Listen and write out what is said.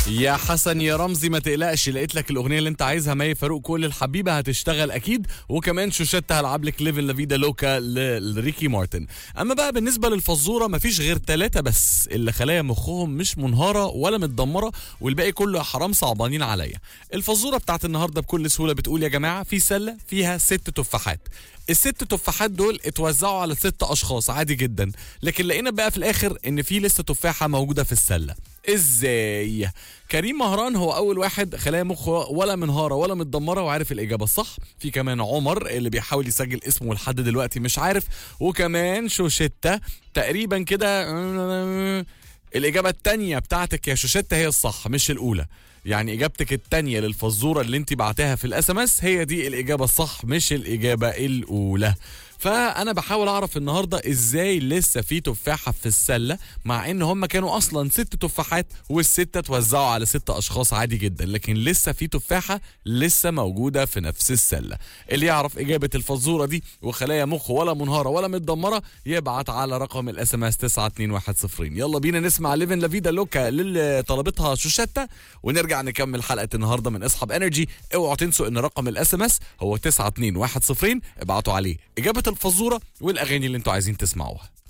يا حسن يا رمزي ما تقلقش لقيت لك الاغنيه اللي انت عايزها مي فاروق كل الحبيبه هتشتغل اكيد وكمان شوشتة هلعب لك ليفن لافيدا لوكا ل- لريكي مارتن اما بقى بالنسبه للفزوره مفيش غير ثلاثه بس اللي خلايا مخهم مش منهاره ولا متدمره والباقي كله يا حرام صعبانين عليا الفزوره بتاعت النهارده بكل سهوله بتقول يا جماعه في سله فيها ست تفاحات الست تفاحات دول اتوزعوا على ست اشخاص عادي جدا لكن لقينا بقى في الاخر ان في لسه تفاحه موجوده في السله ازاي كريم مهران هو اول واحد خلايا مخه ولا منهاره ولا متدمره وعارف الاجابه الصح في كمان عمر اللي بيحاول يسجل اسمه لحد دلوقتي مش عارف وكمان شوشتة تقريبا كده الاجابه التانية بتاعتك يا شوشتة هي الصح مش الاولى يعني اجابتك التانية للفزوره اللي انت بعتها في الاس ام اس هي دي الاجابه الصح مش الاجابه الاولى فانا بحاول اعرف النهارده ازاي لسه في تفاحه في السله مع ان هم كانوا اصلا ست تفاحات والسته اتوزعوا على ست اشخاص عادي جدا لكن لسه في تفاحه لسه موجوده في نفس السله اللي يعرف اجابه الفزوره دي وخلايا مخه ولا منهاره ولا متدمره يبعت على رقم الاس ام اس 92110 يلا بينا نسمع ليفن لافيدا لوكا اللي طلبتها شوشتة ونرجع نكمل حلقه النهارده من اصحاب انرجي اوعوا تنسوا ان رقم الاس ام اس هو 92110 ابعتوا عليه اجابه الفزوره والاغاني اللي انتوا عايزين تسمعوها